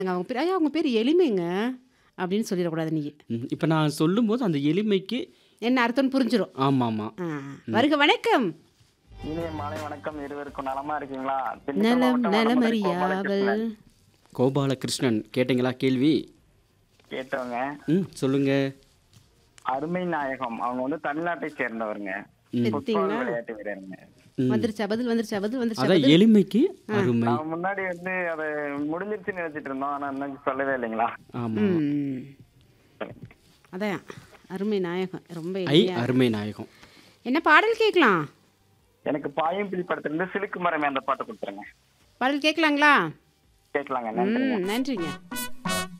அவங்க பேர் ஐயா அவங்க பேர் எளிமைங்க அப்படின்னு சொல்லிடக்கூடாது நீ ம், இப்ப நான் சொல்லும்போது அந்த எளிமைக்கு என்ன அர்த்தம்னு புரிஞ்சிடும் ஆமாமா ஆ, வருக வணக்கம் இனிய மாலை வணக்கம் இருவருக்கும் நலமா இருக்கீங்களா திண்டுக்கல் நலம் மாவட்டம் வடமதுரை நலமறியாவல் கோபாலகிருஷ்ணன். கோபாலகிருஷ்ணன் கேட்டீங்களா கேள்வி கேட்டவங்க ம் சொல்லுங்க அருமை நாயகம் அவங்க வந்து தமிழ்நாட்டை சேர்ந்தவருங்க ம். ஃபுட்பால் எடுத்தீங்களா? விளையாட்டு வீரருங்க ம். வந்துருச்சா பதில் வந்துருச்சா பதில் வந்துருச்சா அதான் பதில் எளிமைக்கு அருமை நான் முன்னாடி வந்து அதை முடிஞ்சிருச்சுன்னு நினைச்சிட்டு இருந்தோம் ஆனா இன்னும் சொல்லவே இல்லைங்களா ஆமா ம். அதான் அருமை நாயகம் ரொம்ப ஐ எளிமையா. அருமை நாயகம் என்ன பாடல் கேட்கலாம் எனக்கு பாயம்பிலி படத்துல இருந்து சிலுக்கு மரமே அந்த பாட்டு கொடுத்துருங்க பாடல் கேட்கலாங்களா கேட்கலாங்க நன்றி ம் நன்றிங்க